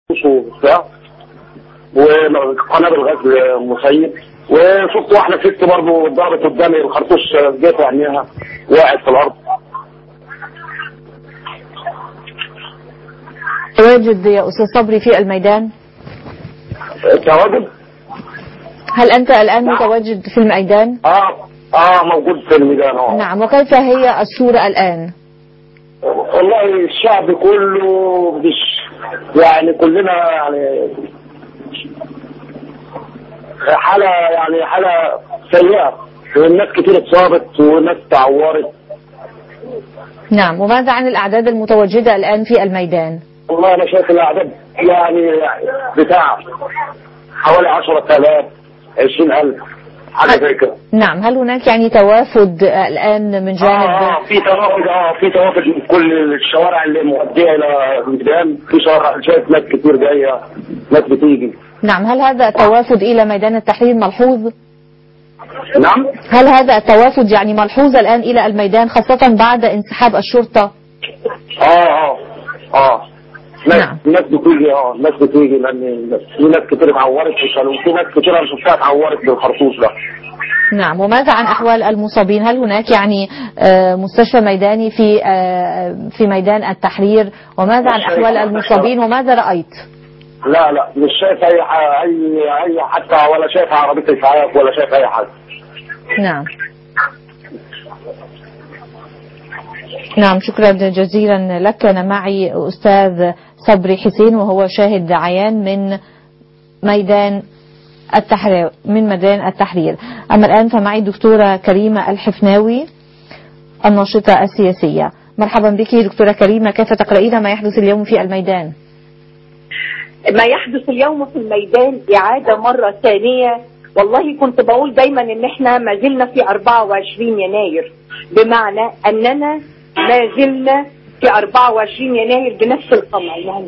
وبتاع وقنابل غاز مسيب وشفت واحده ست برضه ضربت قدامي الخرطوش جت عينيها وقعت في الارض تواجد يا أستاذ صبري في الميدان تواجد هل أنت الآن نعم. متواجد في الميدان اه اه موجود في الميدان اه نعم وكيف هي الصورة الآن والله الشعب كله مش يعني كلنا يعني حالة يعني حالة سيئة والناس كتير اتصابت وناس تعورت نعم وماذا عن الأعداد المتواجدة الآن في الميدان والله أنا شايف الأعداد يعني بتاع حوالي 10000 20000 حاجة زي كده نعم هل هناك يعني توافد الآن من اه جانب اه في توافد اه في توافد من كل الشوارع اللي مؤدية إلى الميدان في شوارع شايف ناس كتير جاية ناس بتيجي نعم هل هذا التوافد إلى ميدان التحرير ملحوظ نعم هل هذا التوافد يعني ملحوظ الآن إلى الميدان خاصة بعد انسحاب الشرطة اه اه اه ناس نعم. ناس بتيجي اه ناس بتيجي لان في ناس كتير اتعورت في الشلول وفي ناس كتير انا شفتها اتعورت بالخرطوش ده نعم وماذا عن أحوال المصابين هل هناك يعني آه، مستشفى ميداني في آه، في ميدان التحرير وماذا عن أحوال المصابين وماذا رأيت لا لا مش شايف اي ح- اي اي حتى ولا شايف عربيه اسعاف ولا شايف اي حاجه نعم نعم شكرا جزيلا لك كان معي أستاذ صبري حسين وهو شاهد عيان من ميدان التحرير من ميدان التحرير أما الآن فمعي دكتورة كريمة الحفناوي الناشطة السياسية مرحبا بك دكتورة كريمة كيف تقرأين ما يحدث اليوم في الميدان ما يحدث اليوم في الميدان إعادة مرة ثانية والله كنت بقول دايما ان احنا ما زلنا في 24 يناير بمعنى اننا ما زلنا في 24 يناير بنفس القمع يعني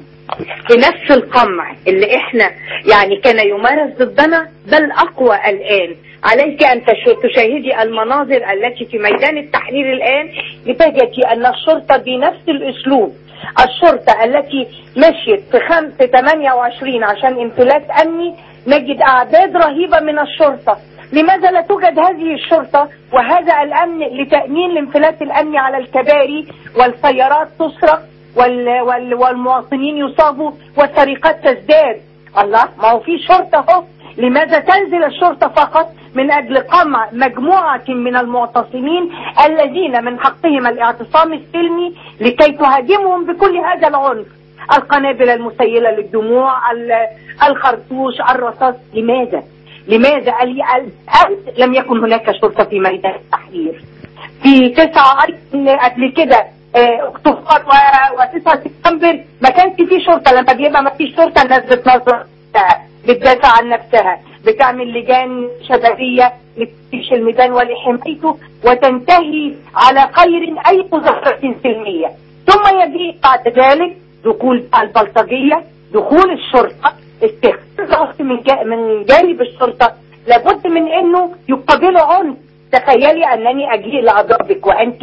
بنفس القمع اللي احنا يعني كان يمارس ضدنا بل اقوى الان عليك ان تش- تشاهدي المناظر التي في ميدان التحرير الان لتجدي ان الشرطه بنفس الاسلوب الشرطه التي مشيت في خمس 28 عشان انفلات امني نجد اعداد رهيبه من الشرطه لماذا لا توجد هذه الشرطة وهذا الأمن لتأمين الانفلات الأمني على الكباري والسيارات تسرق وال وال والمواطنين يصابوا والسرقات تزداد الله ما هو في شرطة اهو لماذا تنزل الشرطة فقط من أجل قمع مجموعة من المعتصمين الذين من حقهم الاعتصام السلمي لكي تهاجمهم بكل هذا العنف القنابل المسيلة للدموع ال- الخرطوش الرصاص لماذا؟ لماذا ال- الآن لم يكن هناك شرطة في ميدان التحرير في تسعة أيضاً قبل كده آه، اكتوبر و- وتسعة سبتمبر ما كانش في شرطة لما بيبقى ما فيش شرطة الناس بتنظر نفسها، بتدافع عن نفسها بتعمل لجان شبابية لتفتيش الميدان ولحمايته وتنتهي على خير أي مظاهرة سلمية ثم يجي بعد ذلك دخول البلطجية دخول الشرطة استخدام ضغط من جا- من جانب الشرطة لابد من انه يقابلوا عنف تخيلي انني اجيء لاضربك وانت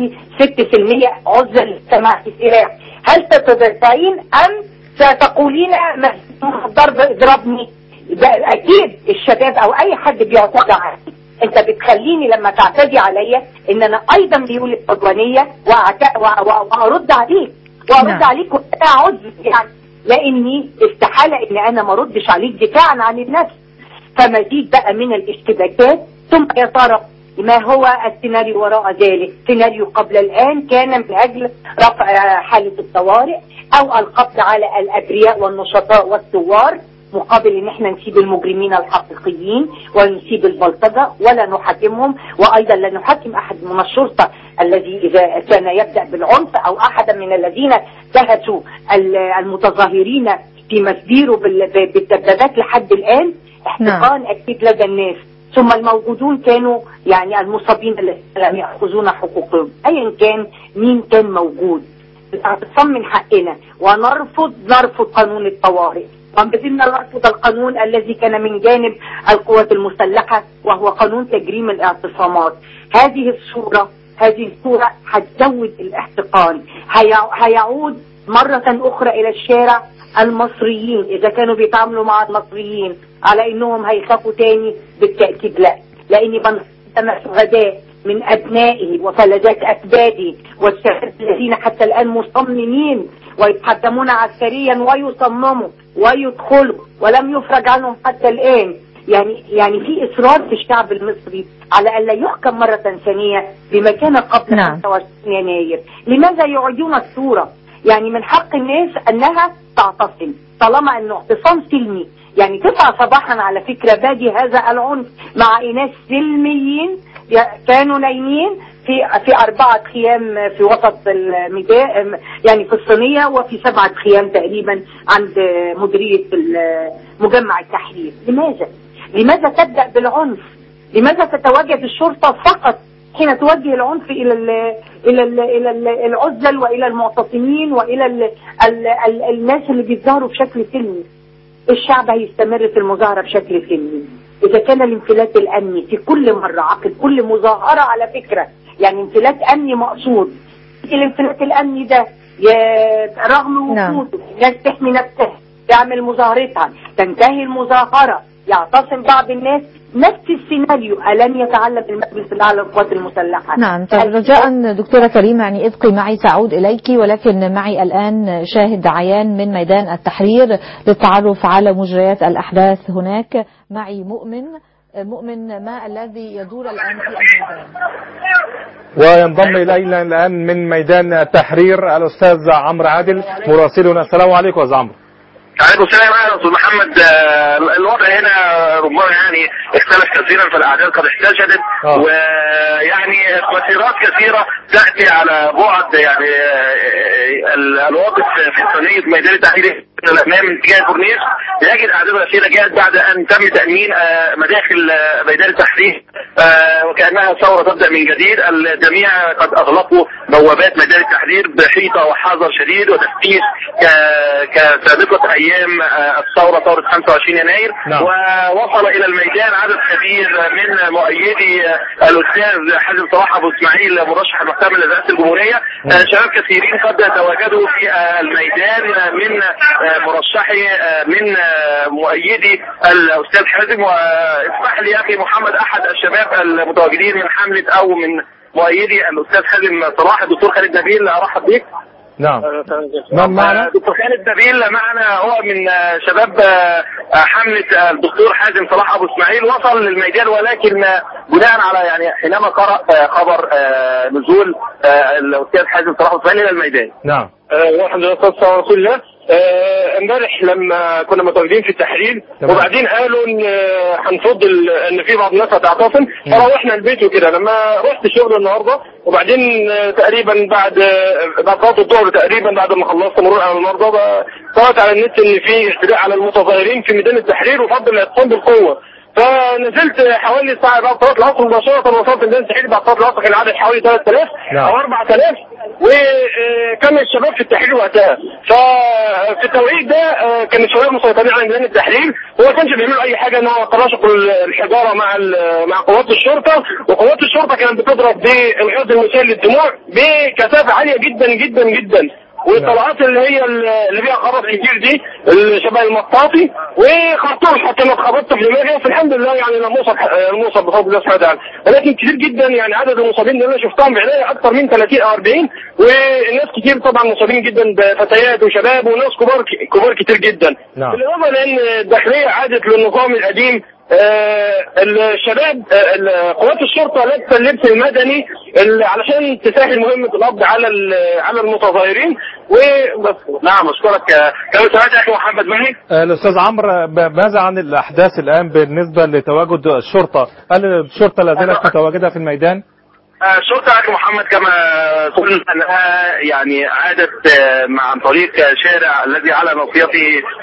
6% عزة للسماع في سلاح هل ستدافعين ام ستقولين ما الضرب اضربني ده اكيد الشباب او اي حد بيعتدي عليك انت بتخليني لما تعتدي عليا ان انا ايضا بيقول العدوانيه وأعت- وأ- وأ- وارد عليك وارد نعم. عليك وانا اعد يعني لاني استحاله ان انا ما اردش عليك دفاعا عن النفس فمزيد بقى من الاشتباكات ثم يا ترى ما هو السيناريو وراء ذلك سيناريو قبل الآن كان من أجل رفع حالة الطوارئ أو القبض على الأبرياء والنشطاء والثوار مقابل ان احنا نسيب المجرمين الحقيقيين ونسيب البلطجة ولا نحاكمهم وايضا لا نحاكم احد من الشرطة الذي اذا كان يبدأ بالعنف او احدا من الذين دهسوا ال- المتظاهرين في مسبيره بال- بالدبابات لحد الان احتقان اكيد لدى الناس ثم الموجودون كانوا يعني المصابين الذين لم يأخذون حقوقهم ايا كان مين كان موجود الاعتصام من حقنا ونرفض نرفض قانون الطوارئ وما زلنا نرفض القانون الذي كان من جانب القوات المسلحة وهو قانون تجريم الاعتصامات هذه الصورة هذه الصورة هتزود الاحتقان هيع- هيعود مرة أخرى إلى الشارع المصريين اذا كانوا بيتعاملوا مع المصريين على انهم هيخافوا تاني بالتاكيد لا لاني بنسمع شهداء من ابنائه وفلذات اكباده والشباب الذين حتى الان مصممين ويتقدمون عسكريا ويصمموا ويدخلوا ولم يفرج عنهم حتى الان يعني يعني في اصرار في الشعب المصري على الا يحكم مره ثانيه بما كان قبل نعم. 25 يناير، لماذا يعيدون الصوره؟ يعني من حق الناس انها تعتصم طالما انه اعتصام سلمي يعني تسعة صباحا على فكرة بادي هذا العنف مع اناس سلميين ي- كانوا نايمين في في أربعة خيام في وسط الميدان يعني في الصينية وفي سبعة خيام تقريبا عند مديرية ال- مجمع التحرير لماذا؟ لماذا تبدأ بالعنف؟ لماذا تتواجد الشرطة فقط حين توجه العنف الى ال الى ال الى ال العزل والى المعتصمين والى ال ال ال الناس اللي بيظهروا بشكل سلمي الشعب هيستمر في المظاهرة بشكل سلمي إذا كان الانفلات الأمني في كل مرة عقد كل مظاهرة على فكرة يعني انفلات أمني مقصود الانفلات الأمني ده ي- رغم نعم. وجوده الناس تحمي نفسها تعمل مظاهرتها تنتهي المظاهرة يعتصم بعض الناس نفس السيناريو ألن يتعلم المجلس الأعلى للقوات المسلحة نعم طب رجاء دكتورة كريمة يعني ابقي معي سأعود إليك ولكن معي الآن شاهد عيان من ميدان التحرير للتعرف على مجريات الأحداث هناك معي مؤمن مؤمن ما الذي يدور الآن في الميدان وينضم الينا الان من ميدان التحرير الاستاذ عمرو عادل مراسلنا السلام عليكم يا أستاذ عمرو عليكم السلام يا استاذ محمد آه، الوضع هنا ربما يعني اختلف كثيرا فالاعداد قد احتشدت آه. ويعني مسيرات كثيره تاتي على بعد يعني آه، ال- الواقف في صينيه ميدان التحرير من الامام من اتجاه الكورنيش يجد اعداد كثيره جاءت بعد ان تم تامين آه، مداخل آه، ميدان التحرير آه، وكانها ثوره تبدا من جديد الجميع قد اغلقوا بوابات ميدان التحرير بحيطه وحذر شديد وتفتيش ك- كسابقه ايام آه، الثوره ثوره 25 يناير نعم. ووصل الى الميدان عدد كبير من مؤيدي آه، الاستاذ حازم صلاح ابو اسماعيل مرشح المحتمل لرئاسه الجمهوريه آه، شباب كثيرين قد تواجدوا في آه، الميدان آه، من آه، مرشحي آه، من آه، مؤيدي الاستاذ حازم واسمح لي يا اخي محمد احد الشباب المتواجدين من حمله او من مؤيدي الاستاذ حازم صلاح الدكتور خالد نبيل ارحب بك نعم من معنا؟ آه، دكتور خالد نبيل معنا هو من آه، شباب آه، آه، حملة آه، الدكتور حازم صلاح أبو إسماعيل وصل للميدان ولكن آه، بناء على يعني حينما قرأ آه، خبر آه، نزول آه، الأستاذ حازم صلاح أبو إسماعيل إلى الميدان نعم والحمد لله والصلاه والسلام على رسول الله آه، امبارح لما كنا متواجدين في التحرير تمام. وبعدين قالوا ان آه، هنفض ال- ان في بعض الناس هتعتصم فروحنا البيت وكده لما رحت الشغل النهارده وبعدين آه، تقريبا بعد آه، بعد صلاه الظهر تقريبا بعد ما خلصت مرور على النهارده بقى قرات على النت ان في اعتداء على المتظاهرين في ميدان التحرير وفضل الاعتصام بالقوه فنزلت حوالي الساعه بعد صلاه العصر مباشره وصلت ميدان التحرير بعد صلاه العصر كان العدد حوالي 3000 نعم. او 4000 وكان الشباب في التحرير وقتها ففي التوقيت ده آه، كان الشباب مسيطرين على ميدان التحرير وما كانش بيعملوا اي حاجه ان هو تراشقوا الحجاره مع ال- مع قوات الشرطه وقوات الشرطه كانت بتضرب بالغاز المسيل للدموع بكثافه عاليه جدا جدا جدا والطلعات اللي هي اللي فيها خبط كتير دي اللي شبه المطاطي وخرطوش حتى انا اتخبطت في دماغي في الحمد لله يعني لم اوصل لم اوصل بفضل الله سبحانه وتعالى ولكن كتير جدا يعني عدد المصابين اللي انا شفتهم بعينيا اكثر من 30 او 40 والناس كتير طبعا مصابين جدا بفتيات وشباب وناس كبار كبار كتير جدا نعم. بالاضافه لان الداخليه عادت للنظام القديم آه، الشباب آه، ال- قوات الشرطه لابسه اللبس المدني اللي علشان تسهل مهمه القبض على ال- على المتظاهرين وبس نعم أشكرك آه، كما سمعت يا أخي محمد معي آه، الأستاذ عمرو ب- ماذا عن الأحداث الآن بالنسبة لتواجد الشرطة هل الشرطة لا زالت متواجدة في الميدان؟ آه، الشرطة يا أخي محمد كما قلنا أنها يعني عادت آه، مع عن طريق آه، شارع الذي على ناصيته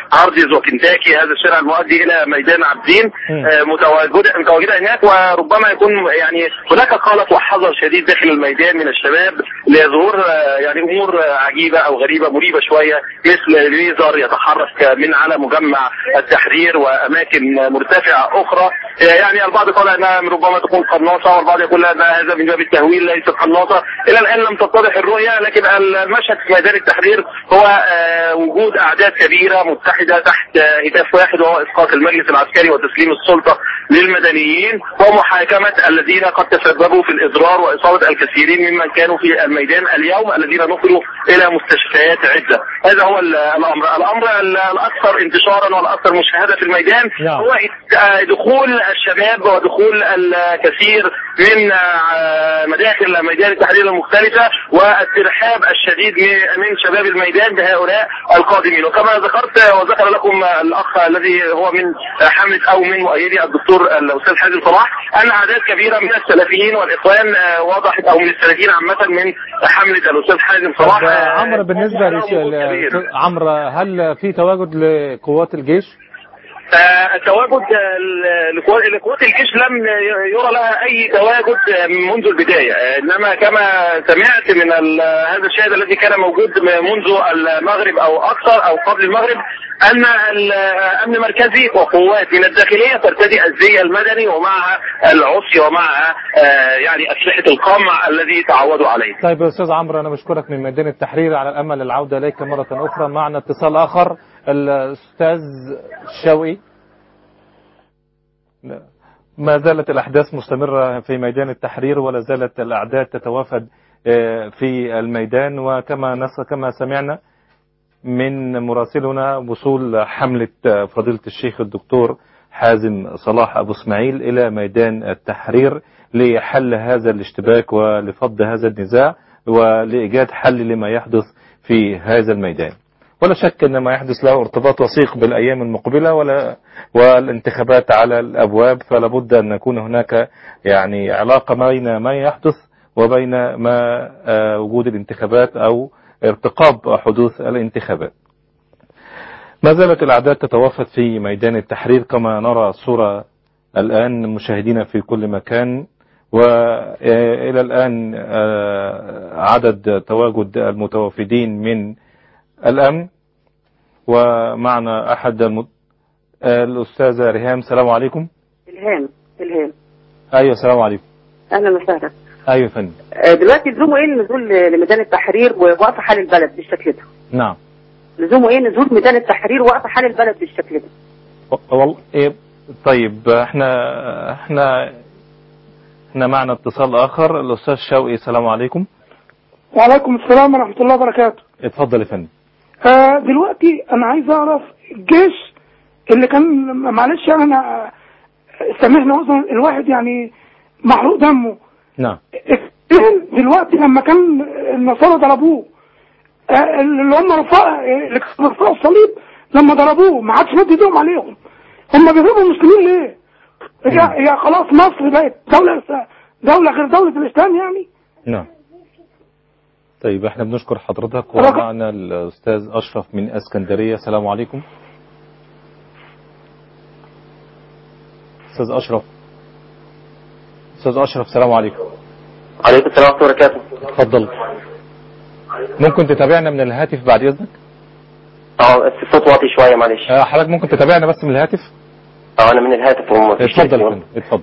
هارديز وكنتاكي هذا الشارع المؤدي الى ميدان عابدين مم. آه، متواجده متواجده هناك وربما يكون يعني هناك قلق وحذر شديد داخل الميدان من الشباب لظهور آه، يعني امور آه، عجيبه او غريبه مريبه شويه مثل ليزر يتحرك من على مجمع التحرير واماكن مرتفعه اخرى آه، يعني البعض قال انها ربما تكون قناصه والبعض يقول ان هذا من باب التهويل ليست قناصه الى الان لم تتضح الرؤيه لكن المشهد في ميدان التحرير هو آه، وجود اعداد كبيره متحده تحت آه، هتاف واحد وهو اسقاط المجلس العسكري وتسليم السلطه للمدنيين ومحاكمه الذين قد تسببوا في الاضرار واصابه الكثيرين ممن كانوا في الميدان اليوم الذين نقلوا الى مستشفيات عده هذا هو ال- الامر الامر ال- الاكثر انتشارا والاكثر مشاهده في الميدان نعم. هو آه، دخول الشباب ودخول الكثير من آه، مداخل ميدان التحرير المختلفة والترحاب الشديد من- من شباب الميدان بهؤلاء القادمين وكما ذكرت وذكر لكم الأخ الذي هو من حملة أو من مؤيدي الدكتور الأستاذ حازم صلاح أن أعداد كبيرة من السلفيين والإخوان آه، وضحت أو من السلفيين عامة من حملة الأستاذ حازم صلاح طب آه، عمرو بالنسبة لهم وجود كبير. لش... عمرو هل في تواجد لقوات الجيش؟ آه، التواجد آه، لقوات لقوات الجيش لم يرى لها اي تواجد آه، منذ البدايه آه، انما كما سمعت من ال- هذا الشاهد الذي كان موجود منذ المغرب او اكثر او قبل المغرب ان الامن المركزي وقوات من الداخليه ترتدي الزي المدني ومعها العصي ومعها آه، يعني اسلحه القمع الذي تعودوا عليه طيب يا استاذ عمرو انا بشكرك من ميدان التحرير على الامل العوده اليك مره اخرى معنا اتصال اخر الاستاذ شوقي لا. ما زالت الاحداث مستمره في ميدان التحرير ولا زالت الاعداد تتوافد آه، في الميدان وكما نس كما سمعنا من مراسلنا وصول حمله آه، فضيله الشيخ الدكتور حازم صلاح ابو اسماعيل الى ميدان التحرير لحل هذا الاشتباك ولفض هذا النزاع ولايجاد حل لما يحدث في هذا الميدان. ولا شك ان ما يحدث له ارتباط وثيق بالايام المقبله ولا والانتخابات على الابواب فلا بد ان يكون هناك يعني علاقه بين ما يحدث وبين ما آه، وجود الانتخابات او ارتقاب حدوث الانتخابات. ما زالت الأعداد تتوافد في ميدان التحرير كما نرى الصورة الآن مشاهدين في كل مكان وإلى الآن آه، عدد تواجد المتوافدين من الأمن ومعنا أحد الم... آه، الأستاذة ريهام السلام عليكم الهام الهام أيوة السلام عليكم اهلا وسهلا أيوة يا فندم آه، دلوقتي لزومه ايه النزول لميدان التحرير ووقف حال البلد بالشكل ده نعم لزومه ايه نزول ميدان التحرير ووقف حال البلد بالشكل ده والله إيه طيب احنا احنا احنا معنا اتصال آخر الأستاذ شوقي السلام عليكم وعليكم السلام ورحمة الله وبركاته اتفضل يا فندم آه دلوقتي أنا عايز أعرف الجيش اللي كان معلش يعني أنا سامحنا مثلا الواحد يعني محروق دمه نعم دلوقتي لما كان النصارى ضربوه آه اللي هم رفاع اللي كانوا رفعوا الصليب لما ضربوه ما عادش مد ايديهم عليهم هم بيضربوا المسلمين ليه؟ هي هي خلاص مصر بقت دولة دولة غير دولة الإسلام يعني نعم طيب احنا بنشكر حضرتك رقم- ومعنا الأستاذ أشرف من اسكندرية السلام عليكم أستاذ أشرف أستاذ أشرف السلام عليكم عليكم السلام ورحمه الله وبركاته اتفضل ممكن تتابعنا من الهاتف بعد إذنك اه الصوت واطي شويه معلش آه، حضرتك ممكن تتابعنا بس من الهاتف اه انا من الهاتف اتفضل يا فندم اتفضل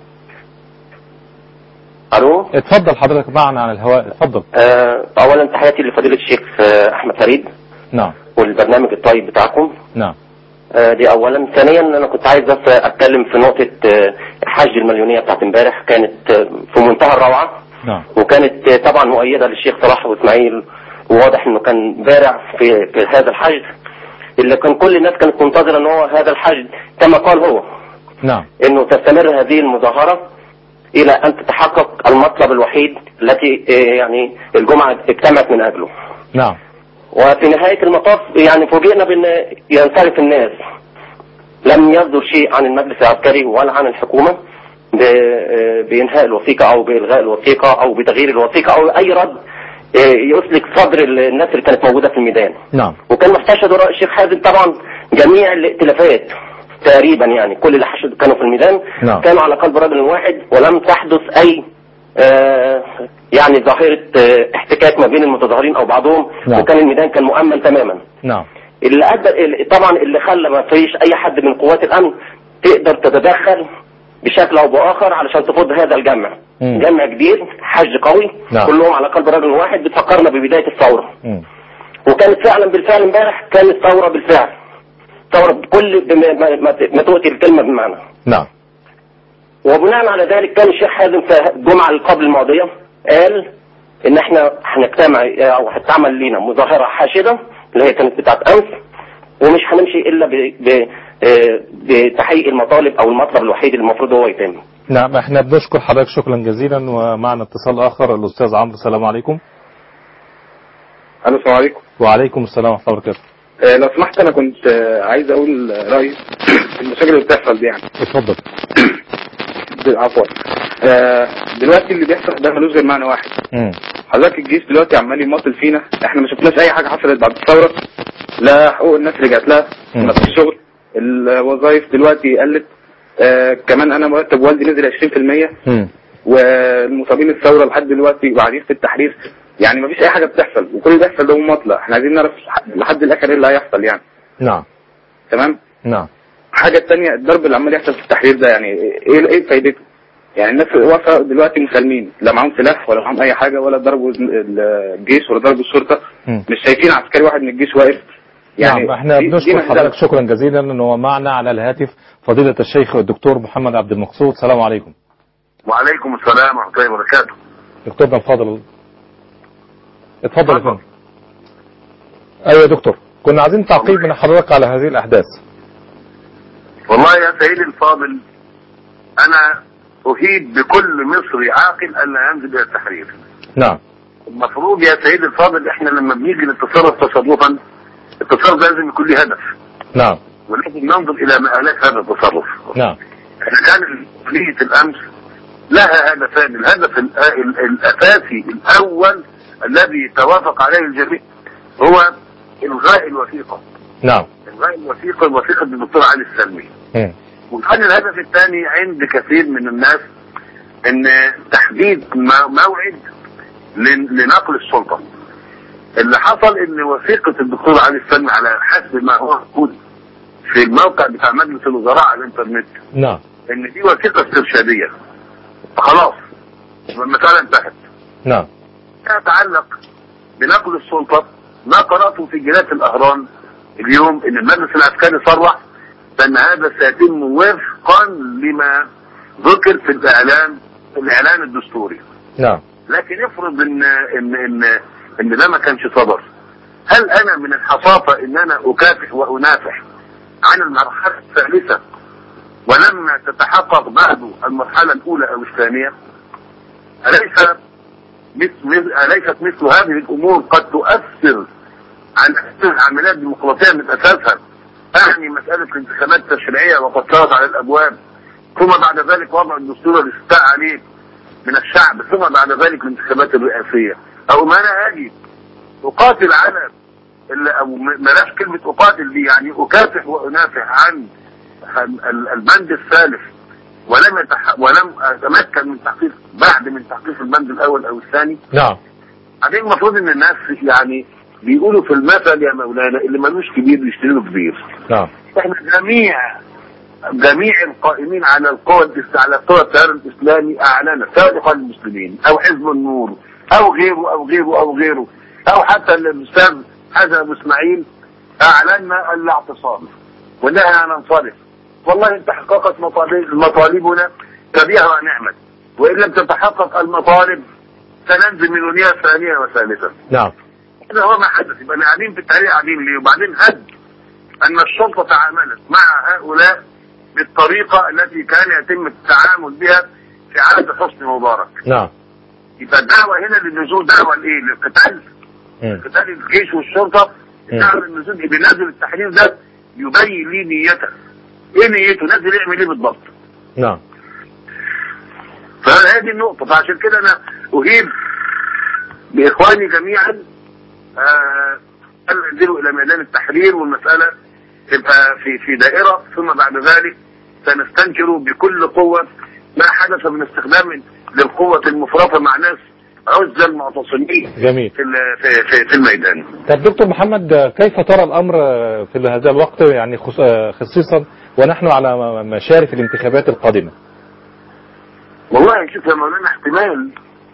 الو اتفضل حضرتك معنا على الهواء اتفضل آه، اولا تحياتي لفضيله الشيخ آه، احمد فريد نعم والبرنامج الطيب بتاعكم نعم آه، دي اولا ثانيا انا كنت عايز بس اتكلم في نقطه آه، حج المليونيه بتاعت امبارح كانت آه، في منتهى الروعه نعم وكانت آه، طبعا مؤيده للشيخ صلاح واسماعيل وواضح انه كان بارع في, في هذا الحج اللي كان كل الناس كانت منتظره ان هو هذا الحج كما قال هو نعم انه تستمر هذه المظاهرة الى ان تتحقق المطلب الوحيد التي آه، يعني الجمعة اجتمعت من اجله نعم وفي نهاية المطاف يعني فوجئنا بان ينصرف الناس لم يصدر شيء عن المجلس العسكري ولا عن الحكومة ب- آه، بإنهاء الوثيقة أو بإلغاء الوثيقة أو بتغيير الوثيقة أو أي رد آه، يسلك صدر الناس اللي كانت موجودة في الميدان نعم وكان محتشد وراء الشيخ حازم طبعا جميع الائتلافات تقريبا يعني كل اللي حشد كانوا في الميدان نعم. كانوا على قلب رجل واحد ولم تحدث اي آه يعني ظاهرة آه احتكاك ما بين المتظاهرين او بعضهم نعم. وكان الميدان كان مؤمن تماما نعم اللي ادى اللي- طبعا اللي خلى ما فيش اي حد من قوات الامن تقدر تتدخل بشكل او باخر علشان تفض هذا الجمع مم. جمع جديد حج قوي نعم. كلهم على قلب رجل واحد بتفكرنا ببدايه الثوره مم. وكانت فعلا بالفعل امبارح كانت ثوره بالفعل ثوره بكل بما ما, ما, ما تؤتي الكلمه بمعنى نعم وبناء على ذلك كان الشيخ حازم في الجمعه اللي قبل الماضيه قال ان احنا هنجتمع او هتعمل لينا مظاهره حاشده اللي هي كانت بتاعت امس ومش هنمشي الا ب... ب... آه، بتحقيق المطالب او المطلب الوحيد اللي المفروض هو يتم نعم احنا بنشكر حضرتك شكرا جزيلا ومعنا اتصال اخر الاستاذ عمرو السلام عليكم الو السلام عليكم وعليكم السلام ورحمه الله وبركاته آه، لو سمحت انا كنت آه، عايز اقول رايي في المشاكل اللي بتحصل دي يعني اتفضل عفوا آه، دلوقتي اللي بيحصل ده ملوش غير معنى واحد مم. حضرتك الجيش دلوقتي عمال يماطل فينا احنا ما شفناش اي حاجه حصلت بعد الثوره لا حقوق الناس رجعت لها مم. ما فيش شغل الوظائف دلوقتي قلت آه كمان انا مرتب والدي نزل 20% مم. والمصابين الثوره لحد دلوقتي وقاعدين في التحرير يعني ما فيش اي حاجه بتحصل وكل اللي بيحصل ده مماطله احنا عايزين نعرف لحد الاخر ايه اللي هيحصل يعني نعم تمام نعم حاجة تانية الضرب اللي عمال يحصل في التحرير ده يعني ايه ايه فايدته؟ يعني الناس واقفة دلوقتي مسالمين لا معاهم سلاح ولا معاهم أي حاجة ولا ضربوا الجيش ولا ضربوا الشرطة مم. مش شايفين عسكري واحد من الجيش واقف يعني نعم احنا دي- دي بنشكر مهزلة. حضرتك شكرا جزيلا ان هو معنا على الهاتف فضيلة الشيخ الدكتور محمد عبد المقصود السلام عليكم وعليكم السلام ورحمه الله وبركاته دكتورنا الفاضل اتفضل يا فندم ايوه يا دكتور كنا عايزين تعقيب من حضرتك على هذه الاحداث والله يا سيدي الفاضل انا اهيب بكل مصري عاقل ان لا ينزل الى التحرير نعم المفروض يا سيدي الفاضل احنا لما بنيجي نتصرف تصرفا التصرف ده لازم يكون له هدف نعم ولازم ننظر الى مآلات هذا التصرف نعم احنا كان عملية الامس لها هدفان الهدف ال- ال- الاساسي الاول الذي توافق عليه الجميع هو الغاء الوثيقة نعم الغاء الوثيقة وثيقة الدكتور علي السلمي مم. وكان الهدف الثاني عند كثير من الناس ان تحديد م- موعد لن- لنقل السلطة اللي حصل ان وثيقة الدكتور علي السلمي على حسب ما هو موجود في الموقع بتاع مجلس الوزراء على الانترنت نعم ان دي وثيقة استرشادية خلاص والمسألة انتهت نعم يتعلق بنقل السلطة ما قرأته في جلالة الأهرام اليوم ان المجلس العسكري صرح بان هذا سيتم وفقا لما ذكر في الاعلان في الاعلان الدستوري نعم لكن افرض ان ان ان ان ده ما كانش صدر هل انا من الحصافه ان انا اكافح وانافح عن المرحله الثالثه ولما تتحقق بعد المرحله الاولى او الثانيه اليس مثل اليست مثل هذه الامور قد تؤثر على العمليات الديمقراطيه من اساسها اعني مساله الانتخابات التشريعيه وقد صارت على الابواب ثم بعد ذلك وضع الدستور الاستاء عليه من الشعب ثم بعد ذلك الانتخابات الرئاسيه او ما انا اجي اقاتل على ال- او م- بلاش كلمه اقاتل دي يعني اكافح وانافح عن ال- ال- البند الثالث ولم يتح... ولم اتمكن من تحقيق بعد من تحقيق البند الاول او الثاني نعم بعدين المفروض ان الناس يعني بيقولوا في المثل يا مولانا اللي ملوش كبير بيشتري له كبير نعم احنا جميع جميع القائمين على القوى الاس- على قوى التيار الاسلامي اعلن سواء اخوان المسلمين او حزب النور او غيره او غيره او غيره او حتى الاستاذ حسن ابو اسماعيل اعلنا الاعتصام ونهى عن انصرف والله ان تحققت مطالب مطالبنا فبها ونعمت وان لم تتحقق المطالب سننزل من دنيا ثانيه وثالثه نعم هذا هو ما حدث يبقى قاعدين في التاريخ قاعدين ليه وبعدين هد ان الشرطه تعاملت مع هؤلاء بالطريقه التي كان يتم التعامل بها في عهد حسني مبارك نعم يبقى الدعوه هنا للنزول دعوه لايه؟ للقتال مم. قتال الجيش والشرطه مم. دعوه للنزول اللي نازل التحرير ده يبين لي نيته ايه نيته؟ نازل يعمل ايه بالضبط؟ نعم فهذه النقطة فعشان كده أنا أهيب بإخواني جميعا آه، أن ينزلوا إلى ميدان التحرير والمسألة تبقى في في دائره ثم بعد ذلك سنستنكر بكل قوه ما حدث من استخدام للقوه المفرطه مع ناس عزل معتصمين جميل في ال- في في, في الميدان. طب دكتور محمد كيف ترى الأمر في هذا الوقت يعني خص- خصيصا ونحن على مشارف الانتخابات القادمة والله شوف يا مولانا احتمال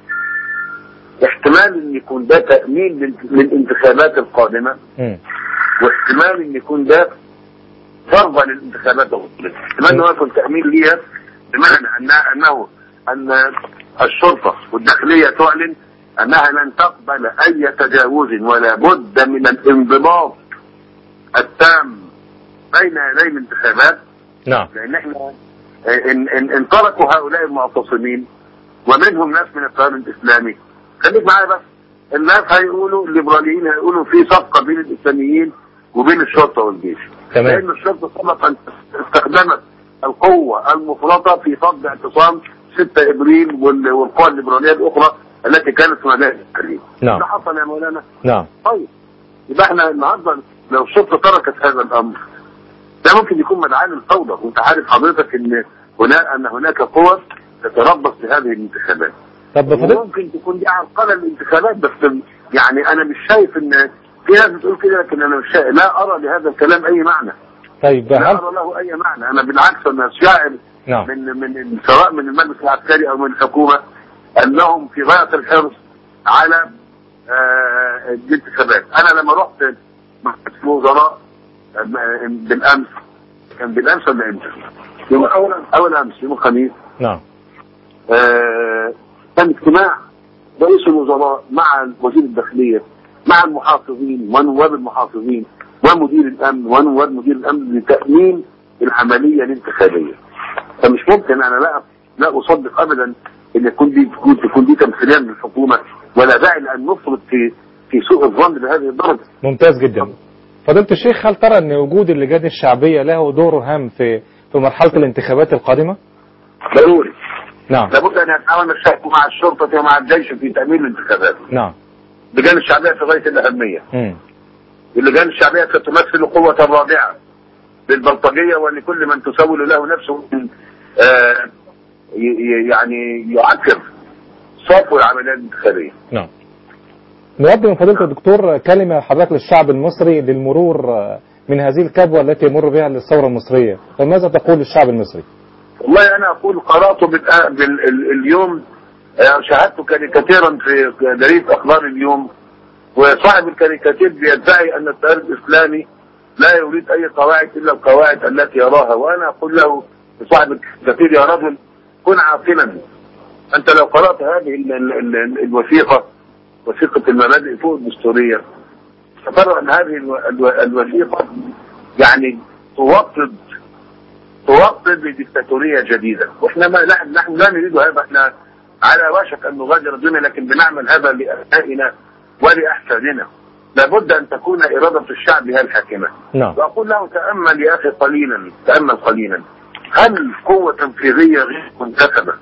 احتمال ان يكون ده تامين لل- للانتخابات القادمه مم. واحتمال ان يكون ده فرضا للانتخابات القادمه احتمال انه يكون تامين ليها بمعنى أن- انه ان الشرطه والداخليه تعلن انها لن تقبل اي تجاوز ولا بد من الانضباط التام بين يدي الانتخابات نعم لان احنا ان ان, إن تركوا هؤلاء المعتصمين ومنهم ناس من التيار الاسلامي خليك معايا بس الناس هيقولوا الليبراليين هيقولوا في صفقه بين الاسلاميين وبين الشرطه والجيش تمام. لان الشرطه سبق ان استخدمت القوه المفرطه في فض اعتصام 6 ابريل وال- والقوى الليبراليه الاخرى التي كانت في مدائن التحرير نعم. ده حصل يا مولانا نعم طيب يبقى احنا النهارده لو الشرطه تركت هذا الامر ده ممكن يكون مدعاة للفوضى وانت عارف حضرتك ان هنا ان هناك قوى تتربص في هذه الانتخابات طب بفضل وممكن تكون دي عرقله الانتخابات بس يعني انا مش شايف ان في ناس بتقول كده لكن انا مش شايف لا ارى لهذا الكلام اي معنى طيب لا هل ارى له اي معنى انا بالعكس انا شاعر نعم من من سواء من المجلس العسكري او من الحكومه انهم في غايه الحرص على آه، الانتخابات انا لما رحت مجلس الوزراء آه، بالامس كان بالامس ولا امتى؟ يوم اول اول امس يوم الخميس نعم آه، كان اجتماع رئيس الوزراء مع وزير الداخليه مع المحافظين ونواب المحافظين ومدير الامن ونواب مدير الامن لتامين العمليه الانتخابيه. فمش ممكن انا لا لا اصدق ابدا ان يكون دي تكون تكون دي تمثيليه من الحكومه ولا داعي لان نفرط في في سوء الظن بهذه الدرجه. ممتاز جدا فضيلة الشيخ هل ترى أن وجود اللجان الشعبية له دور هام في في مرحلة الانتخابات القادمة؟ ضروري. نعم لابد ان يتعاون الشعب مع الشرطه ومع الجيش في تامين الانتخابات. نعم اللجان الشعبيه في غايه الاهميه. مم. اللجان الشعبية ستمثل قوة رادعة للبلطجية ولكل من تسول له نفسه من آه، ي- ي- يعني يعكر صفو العمليات الانتخابية نعم نود من فضيلة الدكتور كلمة حضرتك للشعب المصري للمرور من هذه الكبوة التي يمر بها للثورة المصرية فماذا تقول للشعب المصري؟ والله أنا أقول قرأت بالآ- بال- ال- اليوم آه، شاهدت كاريكاتيرا في جريدة أخبار اليوم وصاحب الكاريكاتير بيدعي أن التيار الإسلامي لا يريد أي قواعد إلا القواعد التي يراها وأنا أقول له صاحب الكاريكاتير يا رجل كن عاقلا أنت لو قرأت هذه ال- ال- ال- الوثيقة وثيقة المبادئ فوق الدستورية سترى أن هذه الو- الو- الوثيقة يعني توطد توطد لديكتاتورية جديدة واحنا ما نحن, نحن لا نريد هذا احنا على وشك ان نغادر الدنيا لكن بنعمل هذا لابنائنا ولاحفادنا لابد ان تكون اراده الشعب هي الحاكمه نعم واقول له تامل يا اخي قليلا تامل قليلا هل قوه تنفيذيه غير منتخبه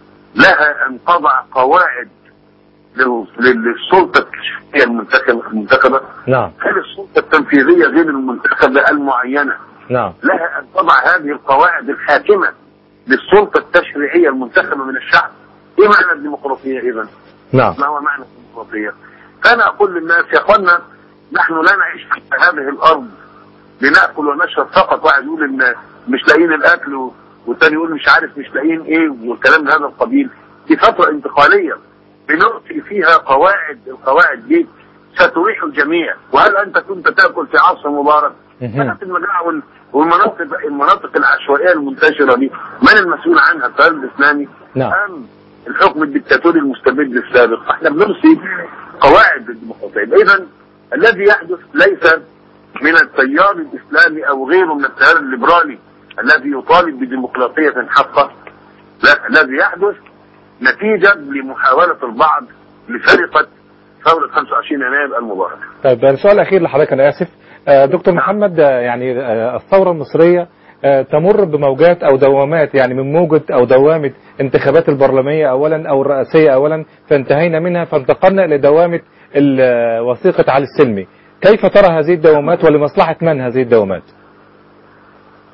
لها ان تضع قواعد لل- للسلطه التشريعيه المنتخبه المنتخبه نعم هل السلطه التنفيذيه غير المنتخبه المعينه نعم لها ان تضع هذه القواعد الحاكمه للسلطه التشريعيه المنتخبه من الشعب ايه معنى الديمقراطيه اذا؟ نعم ما هو معنى الديمقراطيه؟ فانا اقول للناس يا اخوانا نحن لا نعيش في هذه الارض لناكل ونشرب فقط واحد يقول ان مش لاقيين الاكل و- والتاني يقول مش عارف مش لاقيين ايه والكلام من هذا القبيل دي فتره انتقاليه بنؤتي فيها قواعد القواعد دي ستريح الجميع وهل انت كنت تاكل في عصر مبارك مهم. مناطق المجاعة وال- والمناطق المناطق العشوائية المنتشرة دي من المسؤول عنها التيار الإسلامي نعم. أم الحكم الدكتاتوري المستبد السابق احنا بنرسي قواعد الديمقراطية إذا الذي يحدث ليس من التيار الإسلامي أو غيره من التيار الليبرالي الذي يطالب بديمقراطية حقة لا الذي يحدث نتيجة لمحاولة البعض لسرقة ثورة 25 يناير المباركة طيب السؤال الأخير لحضرتك أنا آسف آه، دكتور محمد آه، يعني آه، الثورة المصرية آه، تمر بموجات أو دوامات يعني من موجة أو دوامة انتخابات البرلمانية أولا أو الرئاسية أولا فانتهينا منها فانتقلنا إلى دوامة ال- آه، وثيقة علي السلمي كيف ترى هذه الدوامات ولمصلحة من هذه الدوامات؟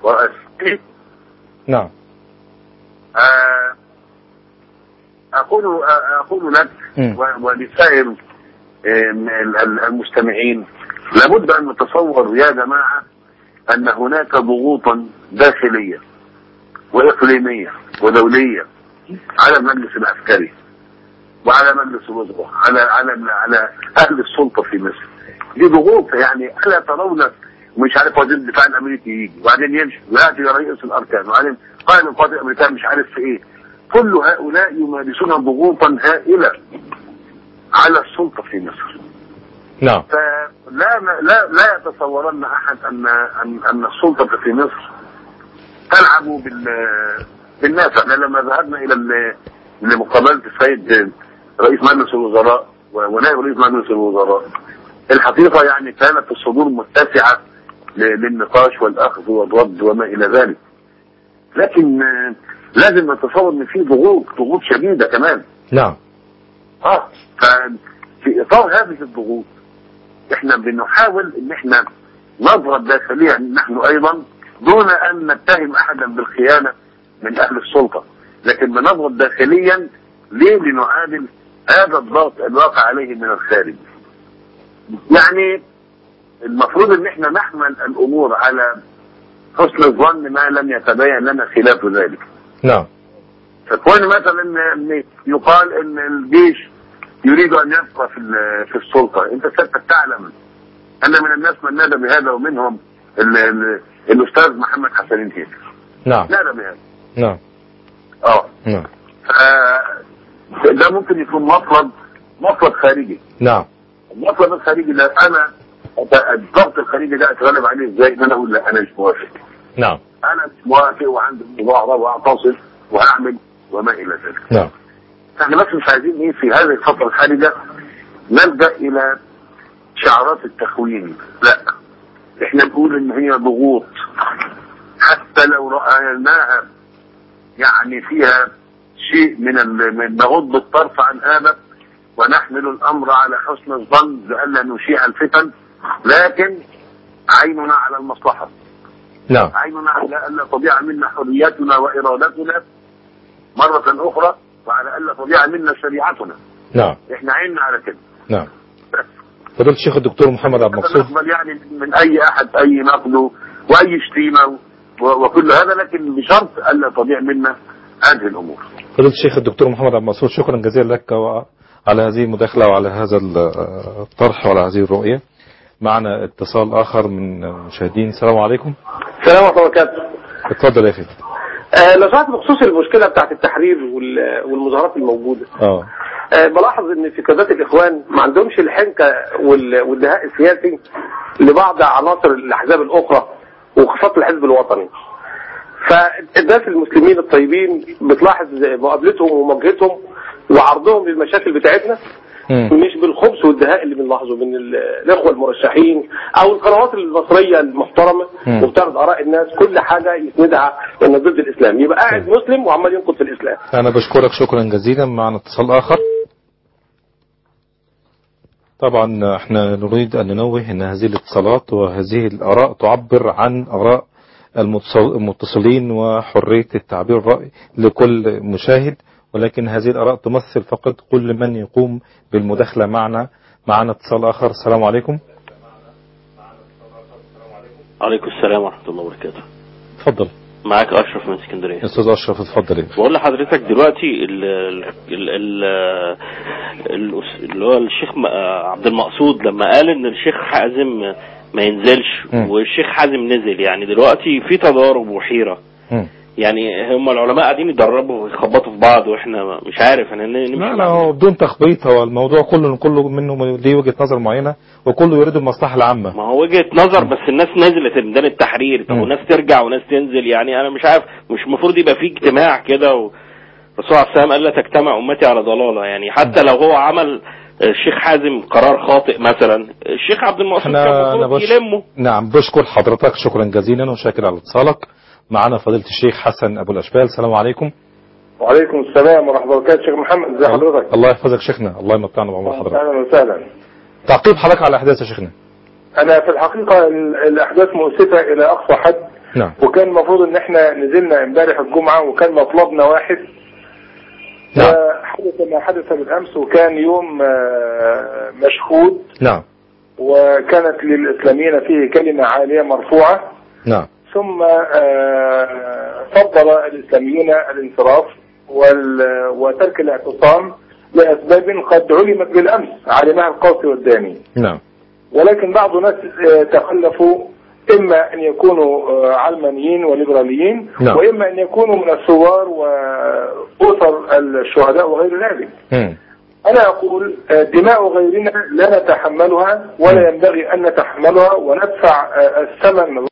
وأسئلة نعم آه، أقول آه، أقول لك مم. و- ولسائر آه، ال- ال- المستمعين لابد أن نتصور يا جماعة أن هناك ضغوطا داخلية وإقليمية ودولية على المجلس العسكري وعلى مجلس الوزراء على على على أهل السلطة في مصر دي ضغوط يعني ألا ترون مش عارف وزير الدفاع الامريكي يجي وبعدين يمشي وياتي رئيس الاركان وبعدين قائد القوات الامريكيه مش عارف في ايه كل هؤلاء يمارسون ضغوطا هائله على السلطه في مصر نعم فلا لا لا يتصورن احد ان ان ان السلطه في مصر تلعب بال بالناس احنا لما ذهبنا الى ال- لمقابله السيد رئيس مجلس الوزراء و- ونائب رئيس مجلس الوزراء الحقيقه يعني كانت الصدور متسعه ل- للنقاش والاخذ والرد وما الى ذلك لكن آه، لازم نتصور ان في ضغوط ضغوط شديده كمان نعم اه ففي اطار هذه الضغوط احنا بنحاول ان احنا نضغط داخليا نحن ايضا دون ان نتهم احدا بالخيانه من اهل السلطه لكن بنضغط داخليا ليه لنعادل هذا الضغط الواقع عليه من الخارج يعني المفروض ان احنا نحمل الامور على حسن الظن ما لم يتبين لنا خلاف ذلك نعم فكون مثلا ان يقال ان الجيش يريد ان يبقى في ال- في السلطه انت سيادتك تعلم ان من الناس من نادى بهذا ومنهم ال ال الاستاذ محمد حسن الهيل نعم نادى بهذا نعم اه نعم ف- ده ممكن يكون مطلب مطلب خارجي نعم المطلب الخارجي ده انا الضغط الخارجي ده اتغلب عليه ازاي ان انا اقول لا انا مش موافق نعم انا مش موافق وعندي مظاهره واعتصم وهعمل وما الى ذلك نعم احنا بس مش عايزين ايه في هذه الفترة الحرجة نلجأ الى شعارات التخوين لا احنا نقول ان هي ضغوط حتى لو رأيناها يعني فيها شيء من ال- من نغض الطرف عن هذا ونحمل الامر على حسن الظن لئلا نشيع الفتن لكن عيننا على المصلحة نعم عيننا على ألا تضيع منا حريتنا وإرادتنا مرة أخرى وعلى ألا تضيع منا شريعتنا نعم إحنا عيننا على كده نعم فضيلة الشيخ الدكتور محمد عبد المقصود نقبل يعني من أي أحد أي نقد وأي شتيمة و- وكل هذا لكن بشرط ألا تضيع منا هذه الأمور فضيلة الشيخ الدكتور محمد عبد المقصود شكرا جزيلا لك و- على هذه المداخلة وعلى هذا ال- الطرح وعلى هذه الرؤية معنا اتصال آخر من المشاهدين السلام عليكم السلام ورحمة الله وبركاته اتفضل يا أخي آه لو سمحت بخصوص المشكلة بتاعت التحرير وال- والمظاهرات الموجودة اه آه بلاحظ ان في قيادات الاخوان ما عندهمش الحنكة وال- والدهاء السياسي لبعض عناصر الاحزاب الاخرى وخاصة الحزب الوطني فالناس المسلمين الطيبين بتلاحظ مقابلتهم ومواجهتهم وعرضهم للمشاكل بتاعتنا مش بالخبث والدهاء اللي بنلاحظه من ال- الاخوه المرشحين او القنوات المصريه المحترمه مم. وبتعرض اراء الناس كل حاجه يسندها انه ضد الاسلام يبقى قاعد مسلم وعمال ينقد في الاسلام أنا بشكرك شكرا جزيلا معنا اتصال آخر طبعا احنا نريد أن ننوه أن هذه الاتصالات وهذه الآراء تعبر عن آراء المتصل- المتصلين وحرية التعبير الرأي لكل مشاهد ولكن هذه الآراء تمثل فقط كل من يقوم بالمداخلة معنا معنا اتصال آخر السلام عليكم عليكم السلام ورحمة الله وبركاته اتفضل معاك أشرف من اسكندرية أستاذ أشرف اتفضل بقول لحضرتك دلوقتي ال ال ال ال اللي هو الشيخ م- عبد المقصود لما قال ان الشيخ حازم ما ينزلش مم. والشيخ حازم نزل يعني دلوقتي في تضارب وحيرة مم. يعني هم العلماء قاعدين يدربوا ويخبطوا في بعض واحنا مش عارف انا نمشي لا لا مع هو بدون تخبيط هو الموضوع كله كله منه ليه وجهة نظر معينة وكله يريد المصلحة العامة ما هو وجهة نظر بس الناس نزلت ميدان التحرير طب مم. وناس ترجع وناس تنزل يعني انا مش عارف مش المفروض يبقى في اجتماع كده و... الرسول عليه السلام قال لا تجتمع امتي على ضلاله يعني حتى لو هو عمل الشيخ حازم قرار خاطئ مثلا الشيخ عبد المقصود كان احنا المفروض نبش... يلمه نعم بشكر حضرتك شكرا جزيلا وشاكر على اتصالك معنا فضيلة الشيخ حسن أبو الأشبال السلام عليكم وعليكم السلام ورحمة الله وبركاته شيخ محمد ازي حضرتك الله يحفظك شيخنا الله يمتعنا بعمر حضرتك اهلا وسهلا تعقيب حضرتك على الأحداث يا شيخنا انا في الحقيقة ال- الاحداث مؤسفة الى اقصى حد نعم وكان المفروض ان احنا نزلنا امبارح الجمعة وكان مطلبنا واحد وحدث ما حدث بالامس وكان يوم آه، مشهود نعم وكانت للاسلاميين فيه كلمة عالية مرفوعة نعم ثم آه، فضل الاسلاميون الانصراف وال- وترك الاعتصام لاسباب قد علمت بالامس علمها القاصي والداني نعم ولكن بعض الناس آه، تخلفوا اما ان يكونوا آه، علمانيين وليبراليين نعم. واما ان يكونوا من الثوار واسر الشهداء وغير ذلك مم. انا اقول آه، دماء غيرنا لا نتحملها ولا ينبغي ان نتحملها وندفع آه، الثمن